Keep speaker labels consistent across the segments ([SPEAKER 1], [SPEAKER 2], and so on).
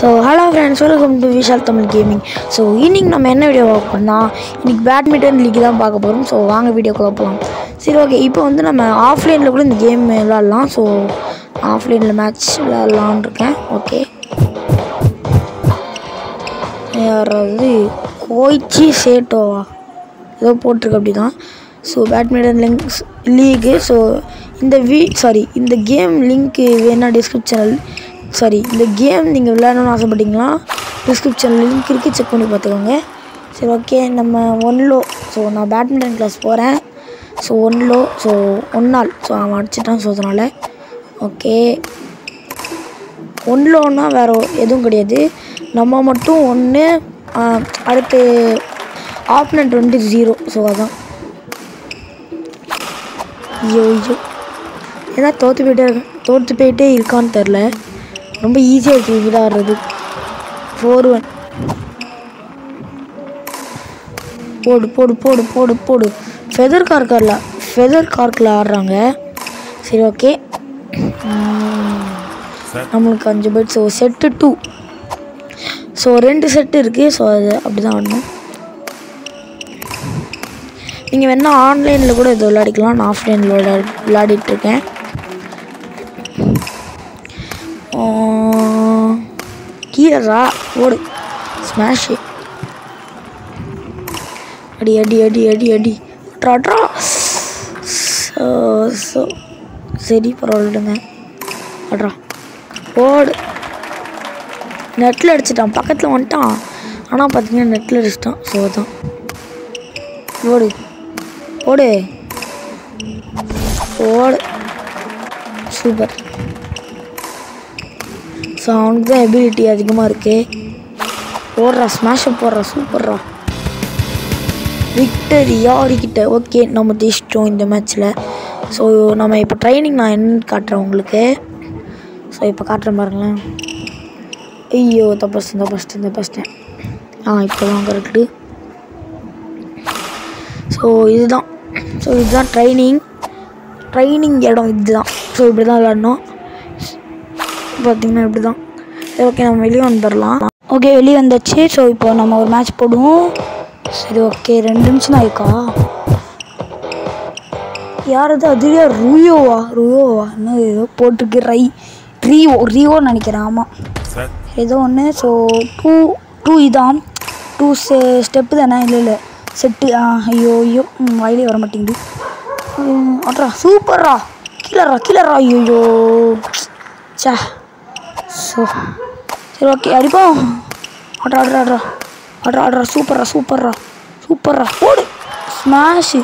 [SPEAKER 1] So hello friends welcome to Vishal Tamil gaming so இன்னைக்கு நம்ம என்ன வீடியோ பார்க்க போறோம்னா இன்னைக்கு பேட்மிண்டன் லீக் தான் பார்க்க போகிறோம் ஸோ வாங்க வீடியோக்குள்ள போகலாம் சரி ஓகே இப்போ வந்து நம்ம ஆஃப்லைனில் கூட இந்த கேம் விளாட்லாம் ஸோ ஆஃப்லைனில் மேட்ச் விளாட்லான் இருக்கேன் ஓகே யாராவது கோய்ச்சி சேட்டோவா ஏதோ போட்டிருக்கு அப்படி தான் so badminton links league so இந்த வீ சாரி இந்த கேம் லிங்க்கு வேணால் டிஸ்கிரிப்ஷனில் சாரி இந்த கேம் நீங்கள் விளையாடணும்னு ஆசைப்பட்டீங்களா டிஸ்கிரிப்ஷனில் லிங்க் இருக்குது செக் பண்ணி பார்த்துக்கோங்க சரி ஓகே நம்ம ஒன்லோ ஸோ நான் பேட்மிண்டன் கிளாஸ் போகிறேன் ஸோ ஒன்லோ ஸோ ஒன் நாள் ஸோ அவன் அடிச்சிட்டான் ஸோ அதனால் ஓகே ஒன்லோன்னா வேறு எதுவும் கிடையாது நம்ம மட்டும் ஒன்று அடுத்து ஆப்னண்ட் வந்து ஜீரோ ஸோ அதான் ஐயோ ஐயோ ஏன்னா தோற்று போயிட்டே இருக்கேன் தோற்று போயிட்டே இருக்கான்னு தெரில ரொம்ப ஈஸியாக இருக்குது விளையாடுறது ஃபோர் ஒன் போடு போடு போடு போடு போடு ஃபெதர் கார்க்கில் ஃபெதர் கார்க்கில் ஆடுறாங்க சரி ஓகே நம்மளுக்கு அஞ்சு bat so set two so ரெண்டு செட்டு இருக்குது ஸோ அது அப்படி தான் ஆடணும் நீங்கள் வேணால் ஆன்லைனில் கூட இது விளையாடிக்கலாம் நான் ஆஃப்லைனில் விளையா விளையாடிட்டுருக்கேன் கீழரா ஓடு ஸ்மாஷு அடி அடி அடி அடி அடி அட்ரா அட்ரா ஸோ ஸோ சரி பரவாயில்லைங்க அட்ரா ஓடு நெட்டில் அடிச்சிட்டான் பக்கத்தில் வந்துட்டான் ஆனால் பார்த்தீங்கன்னா நெட்டில் அடிச்சிட்டான் ஸோ தான் ஓடு ஓடு ஓடு சூப்பர் ஸோ அவனுக்கு தான் எபிலிட்டி அதிகமாக இருக்கு ஓடுறா ஸ்மாஷை போடுறா சூப்பர்ரா விக்டரி யாருக்கிட்ட ஓகே நம்ம ஜெயிச்சிட்டோம் இந்த மேட்ச்சில் ஸோ நம்ம இப்போ ட்ரைனிங் நான் என்னன்னு காட்டுறேன் உங்களுக்கு ஸோ இப்போ காட்டுறேன் பாருங்களேன் ஐயோ தப்பஸ்ட்டு தப்பஸ்ட்டு தப்பஸ்ட்டேன் ஆ இப்போ தான் கரெக்டு ஸோ இதுதான் ஸோ இதுதான் ட்ரைனிங் ட்ரைனிங் இடம் இதுதான் ஸோ இப்படி தான் விளாடணும் பார்த்தீங்கன்னா இப்படி தான் சரி ஓகே நம்ம வெளியே வந்துடலாம் ஓகே வெளியே வந்தாச்சு ஸோ இப்போ நம்ம ஒரு மேட்ச் போடுவோம் சரி ஓகே ரெண்டு நிமிஷம் தான் இருக்கா யார் அது அதுவே ருயோவா ருயோவா என்ன ஏதோ போட்டிருக்கு ரை ரீவோ ரீவோன்னு நினைக்கிறேன் ஆமாம் ஏதோ ஒன்று ஸோ டூ டூ இதான் டூ ஸ்டெ ஸ்டெப்பு தானே இல்லை இல்லை செட்டு ஆ ஐயோ ஐயோ ம், வாயிலே வர மாட்டேங்குது ம், அட்ரா சூப்பர்ரா கீழரா கீழரா ஐயோ சே ஸோ சரி ஓகே அடிப்போம் அட்ரா அட்ரா அட்ரா அட்ரா அட்ரா சூப்பர்ரா சூப்பர்ரா சூப்பர்ரா ஓடு ஸ்மாஷு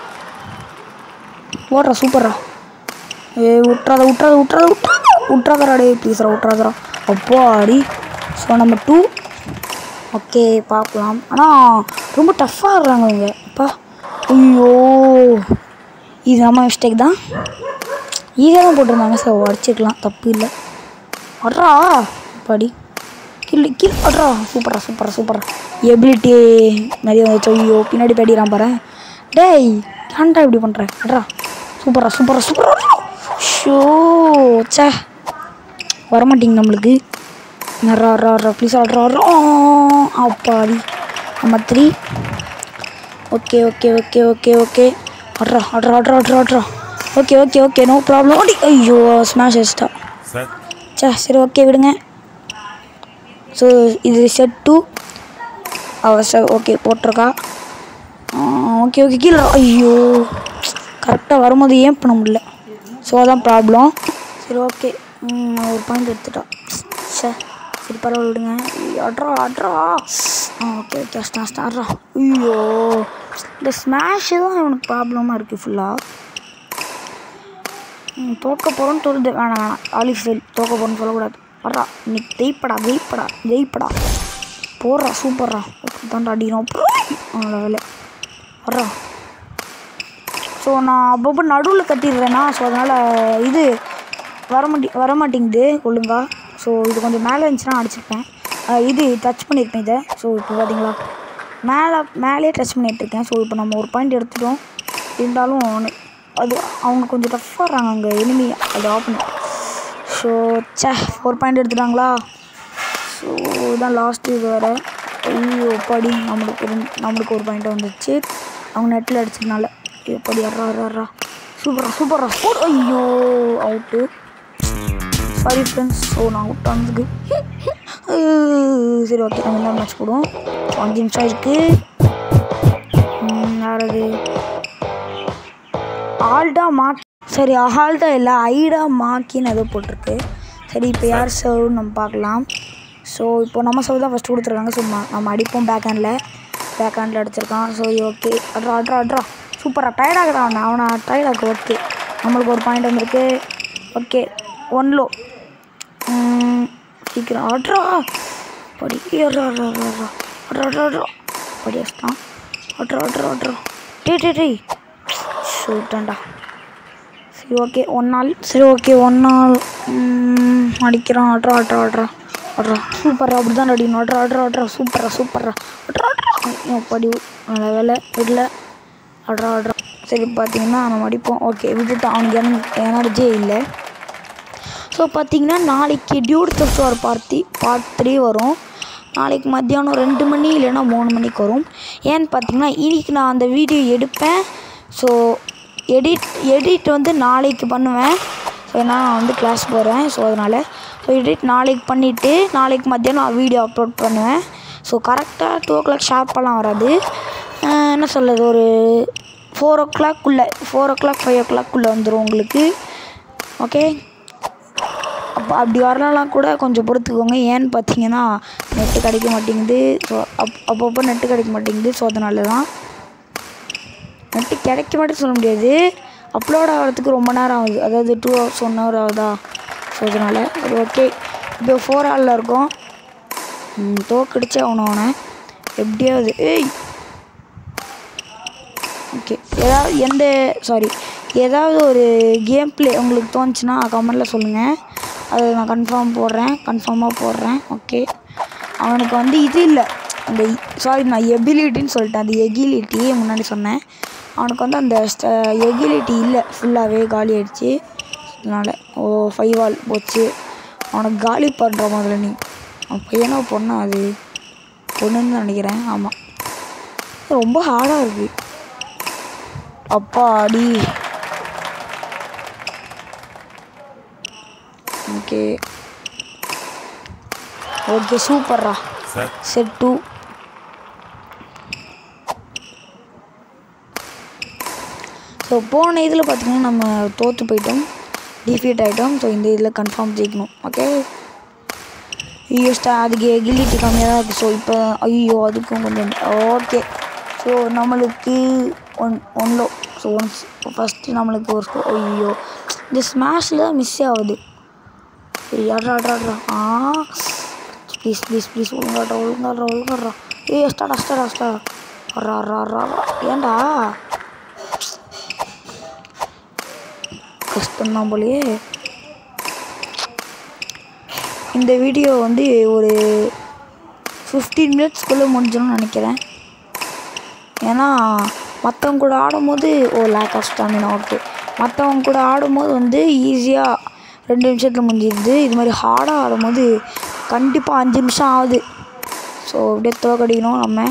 [SPEAKER 1] ஓடுறா சூப்பர்ரா ஏ விட்றாத விட்றாத விட்றாத விட்றாத விட்றாதரா டே ப்ளீஸ்ரா விட்றாதரா அப்போ அடி ஸோ நம்ம டூ ஓகே பார்க்கலாம் ஆனால் ரொம்ப டஃப்பாக ஆடுறாங்க அவங்க அப்பா ஐயோ இது நம்ம மிஸ்டேக் தான் ஈஸியாக தான் போட்டிருந்தாங்க ஸோ அடிச்சிருக்கலாம் தப்பு இல்லை அட்ரா படி கில் கில் அட்ரா சூப்பரா சூப்பரா சூப்பரா எபிலிட்டி நிறைய வந்துச்சு ஐயோ பின்னாடி பேடிக்கிறான் பாரு டேய் ஏன்டா இப்படி பண்ணுறேன் அட்ரா சூப்பரா சூப்பரா சூப்பரா ஷோ சே வரமாட்டிங்க நம்மளுக்கு ரா ரா ரா ப்ளீஸ் ஆட்ரா ரா அப்பாடி நம்ம three okay okay okay okay okay ஆட்ரா ஆட்ரா ஆட்ரா ஆட்ரா ஆட்ரா okay okay okay no problem ஓடி ஐயோ ஸ்மாஷ் அடிச்சிட்டா சே சரி ஓகே விடுங்க ஸோ இது செட் டூ அவ ச ஓகே போட்டிருக்கா ஓகே ஓகே கீழே ஐயோ கரெக்டாக வரும்போது ஏன் பண்ண முடியல ஸோ அதான் ப்ராப்ளம் சரி ஓகே ஒரு பாயிண்ட் எடுத்துட்டா சே சரி பரவாயில்ல விடுங்க அட்ரா அட்ரா ஆ ஓகே ஓகே அஷ்டா அஷ்டா அட்ரா ஐயோ இந்த ஸ்மாஷு தான் இவனுக்கு ப்ராப்ளமாக இருக்குது ஃபுல்லாக ம், தோக்க போகிறோன்னு சொல்லுது வேணாம் வேணாம் ஆலிஃப் ஃபெயில் தோக்க போகிறோன்னு சொல்லக்கூடாது வர்றா இன்னைக்கு ஜெயிப்படா ஜெயிப்படா ஜெயிப்படா போடுறா சூப்பர்ரா தாண்டா அடிக்கிறோம் அவனோட வேலை வர்றா ஸோ நான் அப்பப்போ நடுவில் கட்டிடுறேன்னா ஸோ அதனால் இது வரமாட்டி வரமாட்டேங்குது ஒழுங்கா ஸோ இது கொஞ்சம் மேலே இருந்துச்சுன்னா அடிச்சிருப்பேன் அஹ் இது டச் பண்ணியிருப்பேன் இதை ஸோ இப்போ பார்த்தீங்களா மேலே மேலே டச் பண்ணிகிட்ருக்கேன் ஸோ இப்போ நம்ம ஒரு பாயிண்ட் எடுத்துட்டோம் இருந்தாலும் அவனு- அது அவங்க கொஞ்சம் டஃப்பாகிறாங்க அங்கே எனிமி அது ஆஃப் பண்ணி ஸோ சே ஃபோர் பாயிண்ட் எடுத்துட்டாங்களா ஸோ இதான் லாஸ்ட்டு இது வேறு ஐயோ படி நம்மளுக்கு ஒரு நம்மளுக்கு ஒரு பாயிண்ட் வந்துச்சு அவங்க நெட்டில் அடிச்சதுனால எப்படி அறா அறா அறா சூப்பரா சூப்பரா ஸ்கோர் ஐயோ அவுட்டு சாரி ஃப்ரெண்ட்ஸ் ஸோ நான் அவுட் ஆனதுக்கு சரி ஓகே நம்ம இன்னொரு மேட்ச் போடுவோம் அஞ்சு நிமிஷம் இருக்குது வேறு இது ஆல்டா மாக் சரி ஆல்டா இல்லை ஐடா மாக்கின்னு ஏதோ போட்டிருக்கு சரி இப்போ யார் சர்வ்னு நம்ம பார்க்கலாம் ஸோ இப்போ நம்ம சர்வ் தான் ஃபஸ்ட்டு கொடுத்துருக்காங்க ஸோ நம்ம அடிப்போம் பேக் ஹேண்டில் பேக் ஹேண்டில் அடிச்சிருக்கான் ஸோ ஓகே அட்ரா அட்ரா அட்ரா சூப்பராக டயர்டாகிறான் அவனை அவனை டயர்டாக்கு ஓகே நம்மளுக்கு ஒரு பாயிண்ட் வந்திருக்கு ஓகே ஒன் லோ சீக்கிரம் அட்ரா படி அட்ரா அட்ரா அட்ரா அட்ரா அட்ரா அட்ரா படி வச்சுட்டான் அட்ரா அட்ரா அட்ரா டே டே டே ஷூட்டண்டா சரி ஓகே ஒன் நாள் சரி ஓகே ஒன் நாள் ம், அடிக்கிறான் அட்ரா அட்ரா அட்ரா அட்ரா சூப்பரா அப்படி தான் அடிக்கணும் அட்ரா அட்ரா அட்ரா சூப்பரா சூப்பரா அட்ரா அட்ரா ஐயோ, படி நல்ல வேலை விடல அட்ரா அட்ரா சரி பார்த்தீங்கன்னா நம்ம அடிப்போம் ஓகே விட்டுட்டான் அவனுக்கு எனக்கு எனர்ஜியே இல்லை ஸோ பார்த்தீங்கன்னா நாளைக்கு டியூட் தெஃப்ட் ஒரு பார்ட்டி பார்ட் த்ரீ வரும் நாளைக்கு மத்தியானம் ரெண்டு மணி இல்லைன்னா மூணு மணிக்கு வரும் ஏன்னு பார்த்தீங்கன்னா இன்னைக்கு நான் அந்த வீடியோ எடுப்பேன் ஸோ எடிட் எடிட் வந்து நாளைக்கு பண்ணுவேன் ஸோ ஏன்னா நான் வந்து கிளாஸ் போகிறேன் ஸோ அதனால் ஸோ எடிட் நாளைக்கு பண்ணிவிட்டு நாளைக்கு மத்தியானம் வீடியோ அப்லோட் பண்ணுவேன் ஸோ கரெக்டாக டூ ஓ கிளாக் ஷார்ப்பெல்லாம் வராது அஹ் என்ன சொல்கிறது ஒரு ஃபோர் ஓ கிளாக்குள்ளே ஃபோர் ஓ கிளாக் ஃபைவ் ஓ கிளாக்குள்ளே வந்துடும் உங்களுக்கு ஓகே அப்போ அப்படி வரலாம் கூட கொஞ்சம் பொறுத்துக்கோங்க ஏன்னு பார்த்தீங்கன்னா நெட்டு கிடைக்க மாட்டேங்குது ஸோ அப் அப்பப்போ நெட்டு கிடைக்க மாட்டேங்குது ஸோ அதனால தான் நெட்டு கிடைக்க மாட்டேன்னு சொல்ல முடியாது அப்லோட் ஆகிறதுக்கு ரொம்ப நேரம் ஆகுது அதாவது டூ ஹவர்ஸ் ஒன் ஹவர் ஆகுதா ஸோ அதனால் சரி ஓகே இப்போ ஃபோர் ஹவரில் இருக்கோம் ம், தோக்கடிச்சே அவனை அவனை எப்படியாவது ஏய் ஓகே ஏதாவது எந்த சாரி ஏதாவது ஒரு கேம் ப்ளே உங்களுக்கு தோணுச்சுன்னா கமெண்டில் சொல்லுங்கள் அதை நான் கன்ஃபார்ம் போடுறேன் கன்ஃபார்மாக போடுறேன் ஓகே அவனுக்கு வந்து இது இல்லை அந்த சாரி நான் எபிலிட்டின்னு சொல்லிட்டேன் அந்த எகிலிட்டி முன்னாடி சொன்னேன் அவனுக்கு வந்து அந்த எகிலிட்டி இல்லை ஃபுல்லாகவே காலி ஆயிடுச்சு அதனால் ஓ ஃபைவ் வால் போச்சு அவனுக்கு காலி பண்ணுற முதல்ல நீ அவன் பையனோ பொண்ணா அது பொண்ணுன்னு தான் நினைக்கிறேன் ஆமாம் ரொம்ப ஹார்டாக இருக்குது அப்பாடி ஓகே ஓகே சூப்பர்ரா
[SPEAKER 2] Set.
[SPEAKER 1] செட் டூ ஸோ போன இதில் பார்த்தீங்கன்னா நம்ம தோற்று போயிட்டோம் டிஃபீட் ஆகிட்டோம் ஸோ இந்த இதில் கன்ஃபார்ம் ஜெயிக்கணும் ஓகே ஐயோ ஸ்டா அதுக்கு எகிலிட்டி கம்மியாக தான் இருக்குது ஸோ இப்போ ஐயோ அதுக்கும் கொஞ்சம் ஓகே ஸோ நம்மளுக்கு ஒன் ஒன்லோ ஸோ ஒன்ஸ் ஃபஸ்ட்டு நம்மளுக்கு ஒரு score. ஐயோ இந்த ஸ்மாஷில் தான் மிஸ் ஆகுது ஏய், அட்ரா அட்ரா அட்ரா ஆ ப்ளீஸ் ப்ளீஸ் ப்ளீஸ் ஒழுங்காட்ரா ஒழுங்காட்ரா ஒழுங்காட்ரா ஏய் ஸ்டாடா ஸ்டாடா ஸ்டாடா அட்ரா அட்ரா அட்ரா அட்ரா. ஏன்டா கஷ்டம்தான் போலயே இந்த வீடியோ வந்து ஒரு ஃபிஃப்டீன் மினிட்ஸ்க்குள்ளே முடிஞ்சிடும்னு நினைக்கிறேன் ஏன்னா மற்றவங்க கூட ஆடும்போது oh lack of stamina okay மற்றவங்க கூட ஆடும்போது வந்து ஈஸியாக ரெண்டு நிமிஷத்தில் முடிஞ்சிடுது இது மாதிரி ஹார்டாக ஆடும்போது கண்டிப்பாக அஞ்சு நிமிஷம் ஆகுது ஸோ அப்படியே தோக்கடிக்கணும் நம்ம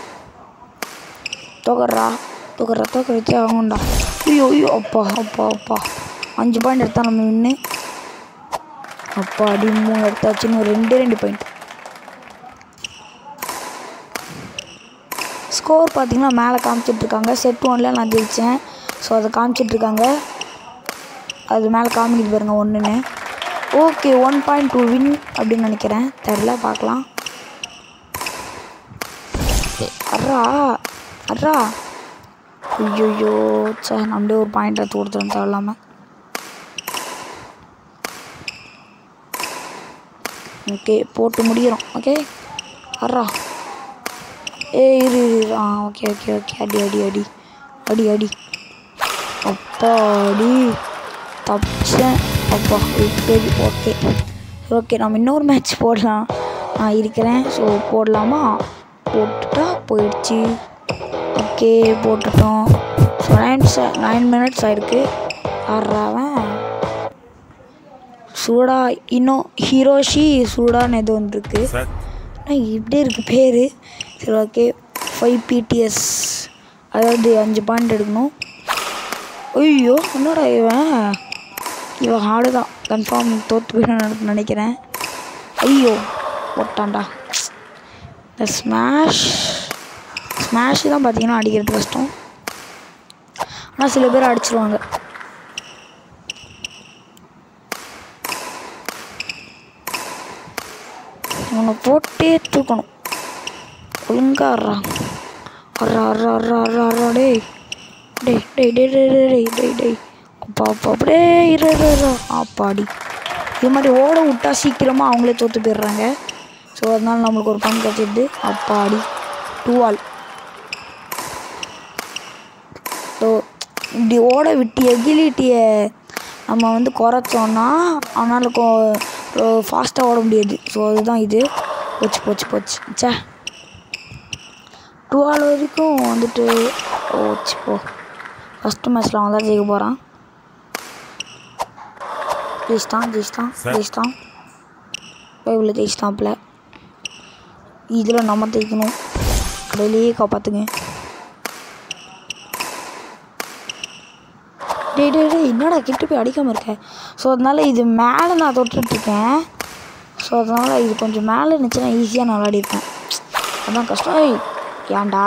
[SPEAKER 1] தோக்கறா தோக்கறா தோக்கடிச்சே ஆகணும்டா ஐயோ ஐயோ அப்பா அப்பா அப்பா அஞ்சு பாயிண்ட் எடுத்தா நம்ம நின்று அப்பா அடி மூணு எடுத்தாச்சு இன்னும் ரெண்டே ரெண்டு பாயிண்ட் ஸ்கோர் பார்த்தீங்கன்னா மேலே காமிச்சிட்ருக்காங்க செட் ஒனில் நான் ஜெயித்தேன் ஸோ அதை காமிச்சிட்ருக்காங்க அது மேலே காமிக்குது பாருங்க ஒன்றுன்னு okay one point to win அப்படின்னு நினைக்கிறேன் தெரில பார்க்கலாம் அட்ரா அட்ரா ஐயோ சே நம்மளே ஒரு பாயிண்ட் எடுத்து கொடுத்துருவோம் தேவையில்லாமல் ஓகே போட்டு முடிகிறோம் ஓகே அட்ரா ஏ இரு இரு இரு. ஆ ஓகே ஓகே ஓகே அடி அடி அடி அடி அடி அப்பா அடி தப்பிச்சேன் அப்பா விட்டது ஓகே ஓகே நம்ம இன்னொரு மேட்ச் போடலாம் நான் இருக்கிறேன் ஸோ போடலாமா போட்டுட்டா போயிடுச்சு ஓகே போட்டுட்டோம் ஸோ நைன் நைன் மினிட்ஸ் ஆயிருக்கு ஆடுறாவன் சூடா இன்னும் ஹீரோஷி சூடான்னு எது ஒன்று இருக்குது
[SPEAKER 2] Set.
[SPEAKER 1] ஆனால் இப்படி இருக்குது பேர் சரி ஓகே ஃபைவ் பிடிஎஸ் அதாவது அஞ்சு பாயிண்ட் எடுக்கணும் ஐயோ என்னடா இவன் இவன் ஹார்டு தான் கன்ஃபார்ம் தோற்று போயிடும் நினைக்கிறேன் ஐயோ போட்டான்டா இந்த ஸ்மாஷ் ஸ்மாஷ் தான் பார்த்தீங்கன்னா அடிக்கிறது கஷ்டம் ஆனால் சில பேர் அடிச்சிருவாங்க இவனை போட்டே தூக்கணும் ஒழுங்கா அறா அறா அறா அறா அறா அறா டேய் டேய் டேய் டேய் டேய் டேய் டேய் டேய் டேய் அப்பா அப்பா அப்படியே இரு இரு இரு அப்பாடி இது மாதிரி ஓட விட்டா சீக்கிரமாக அவங்களே தோற்று போயிடுறாங்க ஸோ அதனால நம்மளுக்கு ஒரு பங்கு கிடச்சிடுது அப்பாடி டூ ஆல் ஸோ இப்படி ஓட விட்டு எகிலிட்டியை நம்ம வந்து குறைச்சோன்னா அவனால் கொ ஃபாஸ்ட்டாக ஓட முடியாது ஸோ அதுதான் இது போச்சு போச்சு போச்சு ச்சே டூ ஆல் வரைக்கும் வந்துட்டு போச்சு போ ஃபஸ்ட்டு மேட்ச்சில் அவன் தான் ஜெயிக்க போகிறான் ஜெயிச்சிட்டான் ஜெயிச்சிட்டான் ஜெயிச்சிட்டான் பைபிளில் ஜெயிச்சிட்டான்ல இதில் நம்ம ஜெயிக்கணும் கடையிலேயே காப்பாற்றுங்க டேய் டேய் டேய் என்னடா கிட்ட போய் அடிக்காமல் இருக்க ஸோ அதனால் இது மேலே நான் தொட்டுட்ருக்கேன் ஸோ அதனால் இது கொஞ்சம் மேலே இருந்துச்சுன்னா ஈஸியாக நான் விளையாடிருப்பேன் அதான் கஷ்டம் ஏய் ஏன்டா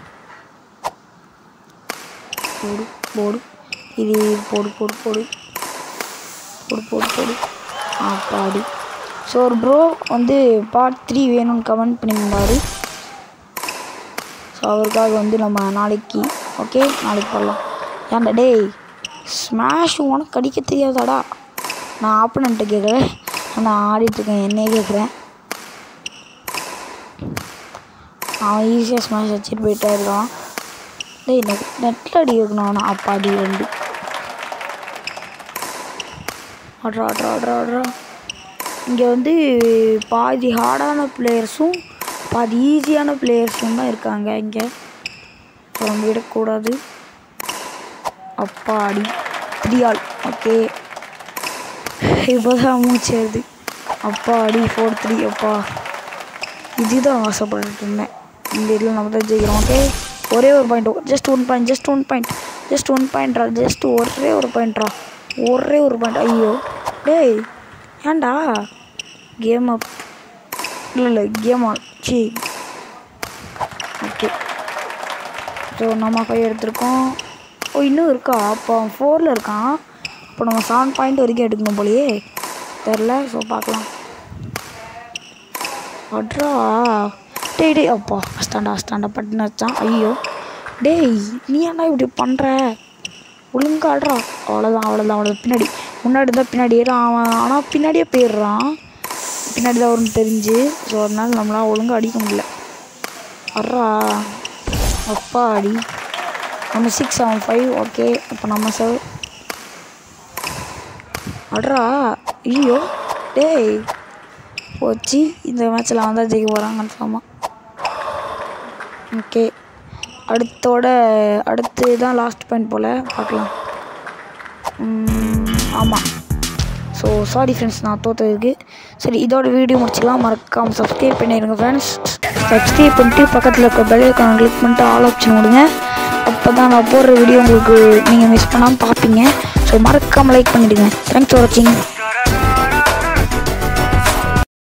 [SPEAKER 1] போடு போடு இது போடு போடு போடு போடு போடு போடு அப்பாடி ஸோ ஒரு ப்ரோ வந்து பார்ட் த்ரீ வேணும்னு கமெண்ட் பண்ணியிருந்தாரு ஸோ அவருக்காக வந்து நம்ம நாளைக்கு ஓகே நாளைக்கு போடலாம் ஏன்டா டேய் ஸ்மாஷ் உனக்கு அடிக்க தெரியாதாடா நான் ஆப்பனண்ட்டை கேட்குறேன் நான் ஆடிட்டுருக்கேன் என்னையே கேட்குறேன் அவன் ஈஸியாக ஸ்மாஷ் வச்சுட்டு போயிட்டே இருக்கான் டேய் நெட் நெட்டில் அடி வைக்கணும் அவனை அப்பா அடி ரெண்டு ஆட்ரா ஆட்ரா ஆட்ரா ஆட்ரா இங்கே வந்து பாதி ஹார்டான பிளேயர்ஸும் பாதி ஈஸியான பிளேயர்ஸும் தான் இருக்காங்க இங்கே ஸோ நம்ம விடக்கூடாது அப்பாடி த்ரீ ஆல் ஓகே இப்போதான் மூச்சேருது அப்பாடி ஃபோர் த்ரீ அப்பா இதுதான் ஆசைப்பட்டுட்டு இருந்தேன் இந்த இதில் நம்ம தான் ஜெயிக்கிறோம் ஓகே ஒரே ஒரு point just one point just one point just one பாயிண்ட்ரா ஜஸ்ட் ஒரே ஒரு பாயிண்ட்ரா ஒரே ஒரு பாயிண்ட் ஐயோ டேய் ஏன்டா கேம் அப் இல்லை இல்லை கேம் ஆன் சி ஓகே ஸோ நம்ம ஃபைவ் எடுத்திருக்கோம் ஓ இன்னும் இருக்கா அப்போ அவன் ஃபோரில் இருக்கான் இப்போ நம்ம செவன் பாயிண்ட் வரைக்கும் எடுக்கணும் போலயே தெரில ஸோ பார்க்கலாம் அட்ரா டேய் டேய் அப்பா அஸ்டாண்டா அஸ்டாண்டா பட்டுன்னு வச்சான் ஐயோ டேய் நீ ஏன்டா இப்படி பண்ணுற ஒழுங்கா ஆடுறா அவ்வளோதான் அவ்வளோதான் அவ்வளோதான் பின்னாடி முன்னாடி தான் பின்னாடி ஏறான் அவன் ஆனால் பின்னாடியே போயிடுறான் பின்னாடி தான் வரும்னு தெரிஞ்சு ஸோ அதனால நம்மளால் ஒழுங்கா அடிக்க முடியல அட்ரா அப்பா அடி நம்ம சிக்ஸ் செவன் ஃபைவ் ஓகே இப்போ நம்ம செவன் அட்ரா ஐயோ டேய் போச்சு இந்த மேட்ச்சில் அவன் தான் ஜெயிக்க போகிறான் கன்ஃபார்மாக ஓகே அடுத்தோட அடுத்து தான் லாஸ்ட் பாயிண்ட் போல் பார்க்கலாம் ஆமாம் ஸோ சாரி ஃப்ரெண்ட்ஸ் நான் தோத்ததுக்கு சரி இதோட வீடியோ முடிச்சுக்கலாம் மறக்காமல் சப்ஸ்கிரைப் பண்ணிடுங்க ஃப்ரெண்ட்ஸ் சப்ஸ்கிரைப் பண்ணிட்டு பக்கத்தில் இருக்க பெல் ஐக்கானை கிளிக் பண்ணிட்டு ஆல் ஆப்ஷன் விடுங்க அப்போ தான் நான் போடுற வீடியோ உங்களுக்கு நீங்கள் மிஸ் பண்ணாமல் பார்ப்பீங்க ஸோ மறக்காமல் லைக் பண்ணிவிடுங்க தேங்க்ஸ் ஃபார் வாட்சிங்